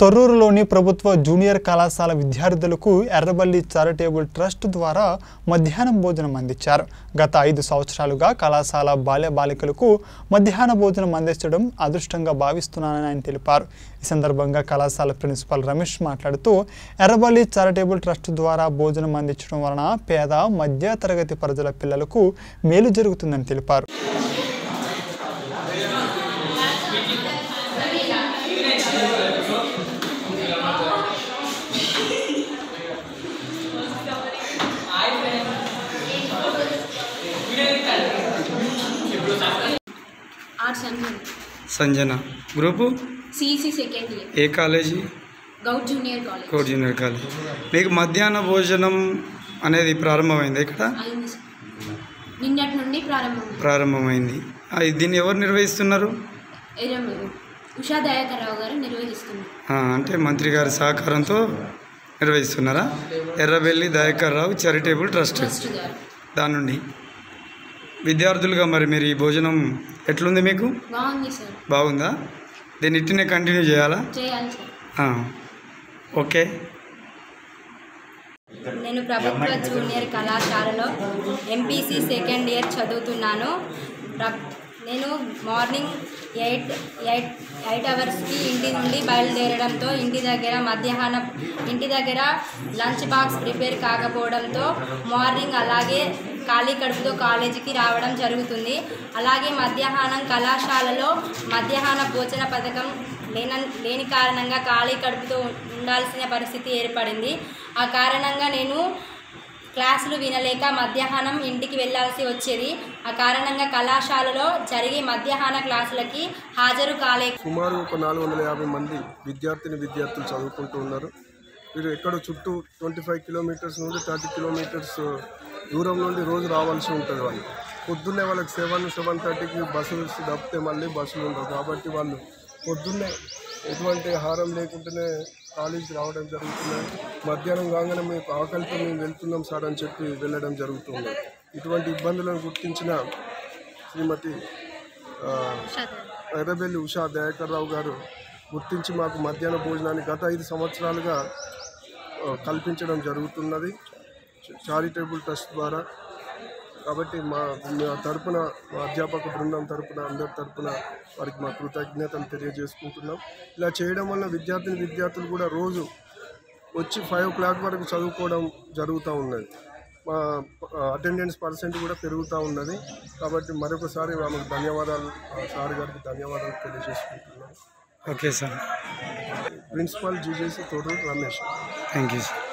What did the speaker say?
తొర్రూరులోని ప్రభుత్వ జూనియర్ కళాశాల విద్యార్థులకు ఎర్రబల్లి చారిటేబుల్ ట్రస్ట్ ద్వారా మధ్యాహ్నం భోజనం అందించారు గత ఐదు సంవత్సరాలుగా కళాశాల బాల్య బాలికలకు మధ్యాహ్న భోజనం అందించడం అదృష్టంగా భావిస్తున్నానని ఆయన తెలిపారు ఈ సందర్భంగా కళాశాల ప్రిన్సిపల్ రమేష్ మాట్లాడుతూ ఎర్రబల్లి చారిటేబుల్ ట్రస్ట్ ద్వారా భోజనం అందించడం వలన పేద మధ్య తరగతి ప్రజల పిల్లలకు మేలు జరుగుతుందని తెలిపారు ఆర్ట్స్ అండ్ సంజన గ్రూపు సిఈసి సెకండ్ ఇయర్ ఏ కాలేజీ గౌడ్ జూనియర్ కాలేజ్ కోర్ జూనియర్ కాలేజ్ మీకు మధ్యాహ్న భోజనం అనేది ప్రారంభమైంది ఇక్కడ అయింది సార్. నిన్నటి నుండి ప్రారంభం ప్రారంభమైంది ఆ, దీన్ని ఎవరు నిర్వహిస్తున్నారు ఎర్రమ్మ ఉషా దయాకర్ రావు గారు నిర్వహిస్తున్నారు ఆ, అంటే మంత్రి గారి సహకారంతో నిర్వహిస్తున్నారా Errabelli Dayakar Rao charitable trust trust గారు దాని నుండి విద్యార్థులుగా మరి మీరు ఈ భోజనం ఎట్లుంది మీకు బాగుంది సార్ బాగుందా దీన్ని ఇట్టినే కంటిన్యూ చేయాలా చేయాలి సార్ ఆ, ఓకే నేను ప్రభుత్వ జూనియర్ కళాశాలలో ఎంపీసీ సెకండ్ ఇయర్ చదువుతున్నాను ప్ర- నేను మార్నింగ్ ఎయిట్ ఎయిట్ ఎయిట్ అవర్స్కి ఇంటి నుండి బయలుదేరడంతో ఇంటి దగ్గర మధ్యాహ్నం ఇంటి దగ్గర లంచ్ బాక్స్ ప్రిపేర్ కాకపోవడంతో మార్నింగ్ అలాగే ఖాళీ కడుపుతో కాలేజీకి రావడం జరుగుతుంది అలాగే మధ్యాహ్నం కళాశాలలో మధ్యాహ్న భోజన పథకం లేన లేని కారణంగా ఖాళీ కడుపుతో ఉండాల్సిన పరిస్థితి ఏర్పడింది ఆ కారణంగా నేను క్లాసులు వినలేక మధ్యాహ్నం ఇంటికి వెళ్ళాల్సి వచ్చేది ఆ కారణంగా కళాశాలలో జరిగే మధ్యాహ్న క్లాసులకి హాజరు కాలే సుమారు ఒక నాలుగు వందల యాభై మంది విద్యార్థిని విద్యార్థులు చదువుకుంటూ ఉన్నారు వీరు ఎక్కడ చుట్టూ ట్వంటీ ఫైవ్ కిలోమీటర్స్ నుండి థర్టీ కిలోమీటర్స్ దూరం నుండి రోజు రావాల్సి ఉంటుంది వాళ్ళు పొద్దున్నే వాళ్ళకి సెవెన్ సెవెన్ థర్టీకి బస్సులు తప్పితే మళ్ళీ బస్సులు ఉండవు కాబట్టి వాళ్ళు పొద్దున్నే ఎటువంటి ఆహారం లేకుండానే కాలేజీకి రావడం జరుగుతుంది మధ్యాహ్నం కాగానే మీకు ఆకలితో మేము వెళ్తున్నాం సార్ అని చెప్పి వెళ్ళడం జరుగుతుంది ఇటువంటి ఇబ్బందులను గుర్తించిన శ్రీమతి ఆ, ఎర్రబెల్లి ఉషా దయాకర్ రావు గారు గుర్తించి మాకు మధ్యాహ్న భోజనాన్ని గత ఐదు సంవత్సరాలుగా ఆ, కల్పించడం జరుగుతున్నది చారిటబుల్ ట్రస్ట్ ద్వారా కాబట్టి మా మా తరపున మా అధ్యాపక బృందం తరపున అందరి తరపున వారికి మా కృతజ్ఞతలు తెలియజేసుకుంటున్నాం ఇలా చేయడం వల్ల విద్యార్థిని విద్యార్థులు కూడా రోజు వచ్చి ఫైవ్ ఓ క్లాక్ వరకు చదువుకోవడం జరుగుతూ ఉన్నది మా అటెండెన్స్ పర్సెంట్ కూడా పెరుగుతూ ఉన్నది కాబట్టి మరొకసారి ఆమెకు ధన్యవాదాలు ఆ సార్ గారికి ధన్యవాదాలు తెలియజేసుకుంటున్నాం okay sir principal GJC Thoturu Ramesh thank you sir